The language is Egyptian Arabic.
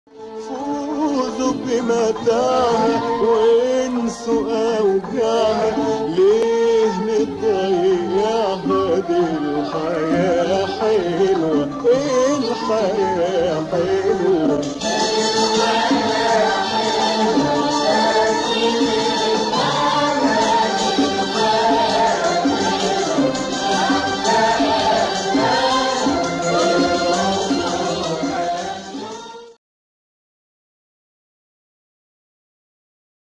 فوزوا بمتاعها وانسوا اوجاعها ليه نضيعها دي الحياة حلوة الحياة